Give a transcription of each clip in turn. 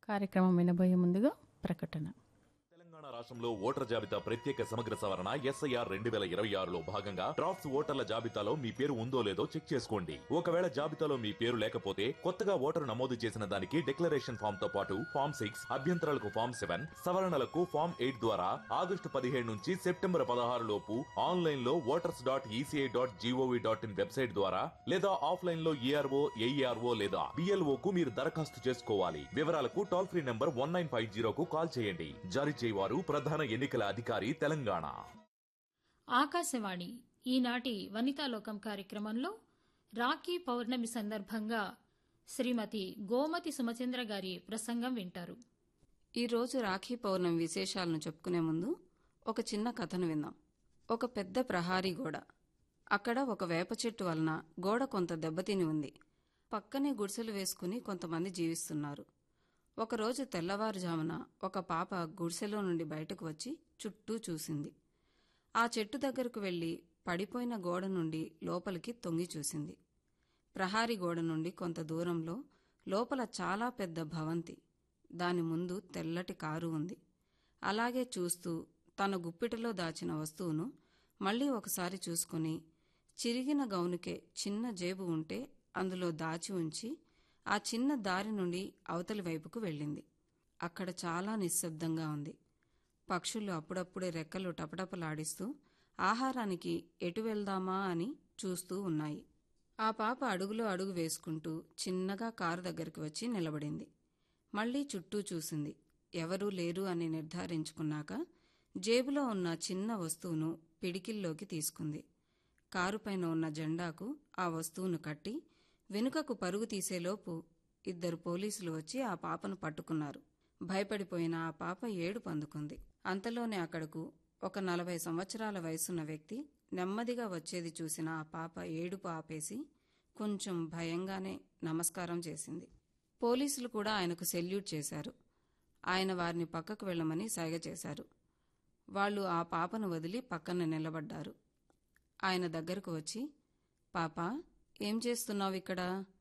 కార్యక్రమం వినబోయే ముందుగా ప్రకటన తెలంగాణ రాష్ట్రంలో ఓటర్ జాబితా ప్రత్యేక సమగ్ర సవరణ ఎస్ఐఆర్ రెండు వేల ఇరవై ఆరులో భాగంగా డ్రాఫ్ట్స్ ఓటర్ల జాబితాలో మీ పేరు ఉందో లేదో చెక్ చేసుకోండి ఒకవేళ జాబితాలో మీ పేరు లేకపోతే కొత్తగా ఓటరు నమోదు చేసిన దానికి డిక్లరేషన్ ఫామ్ తో పాటు ఫామ్ సిక్స్ అభ్యంతరాలకు ఫామ్ సెవెన్ సవరణలకు ఫామ్ ఎయిట్ ద్వారా ఆగస్టు పదిహేడు నుంచి సెప్టెంబర్ పదహారు లోపు ఆన్లైన్ లో voters dot ECI dot GOV dot in website ద్వారా లేదా ఆఫ్లైన్ లో ఏఆర్ఓ ఏఈఆర్ఓ లేదా బిఎల్ఓ కు మీరు దరఖాస్తు చేసుకోవాలి వివరాలకు toll free number one nine five జీరోకు కాల్ చేయండి జారీ చేయవారు ప్రధాన ఎన్నికల అధికారి తెలంగాణ ఆకాశవాణి ఈనాటి వనితాలోకం కార్యక్రమంలో రాఖీ పౌర్ణమి సందర్భంగా శ్రీమతి గోమతి సుమచంద్ర గారి ప్రసంగం వింటారు ఈరోజు రాఖీ పౌర్ణమి విశేషాలను చెప్పుకునే ముందు ఒక చిన్న కథను విందాం ఒక పెద్ద ప్రహారీ గోడ అక్కడ ఒక వేప చెట్టు వలన గోడ కొంత దెబ్బతిని ఉంది పక్కనే గుడిసెలు వేసుకుని కొంతమంది జీవిస్తున్నారు ఒకరోజు తెల్లవారుజామున ఒక పాప గుడిసెలో నుండి బయటకు వచ్చి చుట్టూ చూసింది ఆ చెట్టు దగ్గరకు వెళ్లి పడిపోయిన గోడ నుండి లోపలికి తొంగి చూసింది ప్రహారీ గోడ నుండి కొంత దూరంలో లోపల చాలా పెద్ద భవంతి దాని ముందు తెల్లటి కారు ఉంది అలాగే చూస్తూ తన గుప్పిటలో దాచిన వస్తువును మళ్ళీ ఒకసారి చూసుకుని చిరిగిన గౌనుకే చిన్న జేబు ఉంటే అందులో దాచి ఉంచి ఆ చిన్న దారి నుండి అవతలి వైపుకు వెళ్ళింది అక్కడ చాలా నిశ్శబ్దంగా ఉంది పక్షులు అప్పుడప్పుడే రెక్కలు టపటపలాడిస్తూ ఆహారానికి ఎటు వెళ్దామా అని చూస్తూ ఉన్నాయి ఆ పాప అడుగులో అడుగు వేసుకుంటూ చిన్నగా కారు దగ్గరికి వచ్చి నిలబడింది మళ్లీ చుట్టూ చూసింది ఎవరూ లేరు అని నిర్ధారించుకున్నాక జేబులో ఉన్న చిన్న వస్తువును పిడికిల్లోకి తీసుకుంది కారుపైన ఉన్న జెండాకు ఆ వస్తువును కట్టి వెనుకకు పరుగు తీసేలోపు ఇద్దరు పోలీసులు వచ్చి ఆ పాపను పట్టుకున్నారు భయపడిపోయిన ఆ పాప ఏడుపు అందుకుంది అంతలోనే అక్కడకు ఒక నలభై సంవత్సరాల వయసున్న వ్యక్తి నెమ్మదిగా వచ్చేది చూసిన ఆ పాప ఏడుపు ఆపేసి కొంచెం భయంగానే నమస్కారం చేసింది పోలీసులు కూడా ఆయనకు సెల్యూట్ చేశారు ఆయన వారిని పక్కకు వెళ్ళమని సైగ చేశారు వాళ్ళు ఆ పాపను వదిలి పక్కన నిలబడ్డారు ఆయన దగ్గరకు వచ్చి పాపా ఏం చేస్తున్నావు ఇక్కడ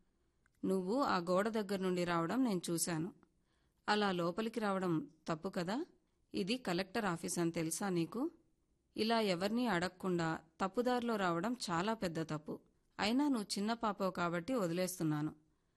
నువ్వు ఆ గోడ దగ్గర నుండి రావడం నేను చూశాను అలా లోపలికి రావడం తప్పు కదా ఇది కలెక్టర్ ఆఫీస్ అని తెలుసా నీకు ఇలా ఎవరినీ అడగకుండా తప్పుదారిలో రావడం చాలా పెద్ద తప్పు అయినా నువ్వు చిన్న పాపవు కాబట్టి వదిలేస్తున్నాను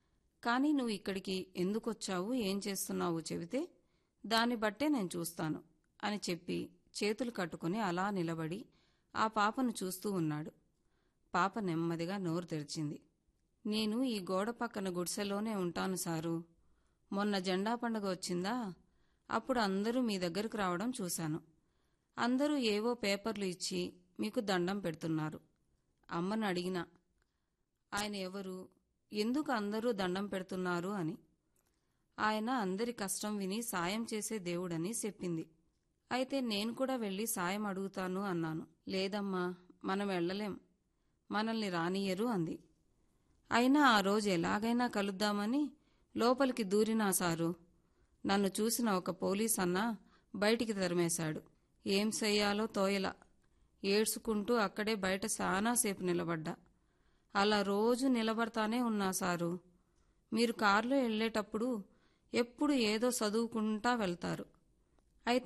కానీ నువ్వు ఇక్కడికి ఎందుకొచ్చావు ఏం చేస్తున్నావు చెబితే దాన్ని బట్టే నేను చూస్తాను అని చెప్పి చేతులు కట్టుకుని అలా నిలబడి ఆ పాపను చూస్తూ ఉన్నాడు పాప నెమ్మదిగా నోరు తెరిచింది నేను ఈ గోడ పక్కన గుడిసెలోనే ఉంటాను సారు మొన్న జెండా పండుగ వచ్చిందా అప్పుడు అందరూ మీ దగ్గరకు రావడం చూశాను అందరూ ఏవో పేపర్లు ఇచ్చి మీకు దండం పెడుతున్నారు అమ్మను అడిగినా ఆయన ఎవరు ఎందుకు అందరూ దండం పెడుతున్నారు అని ఆయన అందరి కష్టం విని సాయం చేసే దేవుడని చెప్పింది అయితే నేను కూడా వెళ్ళి సాయం అడుగుతాను అన్నాను లేదమ్మా మనం వెళ్ళలేం మనల్ని రానియ్యరు అంది అయినా ఆ రోజు ఎలాగైనా కలుద్దామని లోపలికి దూరినా సారు నన్ను చూసిన ఒక పోలీస్ అన్న బయటికి తరిమేశాడు ఏం చెయ్యాలో తోయలా ఏడ్చుకుంటూ అక్కడే బయట చాలాసేపు నిలబడ్డా అలా రోజు నిలబడతానే ఉన్నా సారు మీరు కారులో వెళ్ళేటప్పుడు ఎప్పుడు ఏదో చదువుకుంటా వెళ్తారు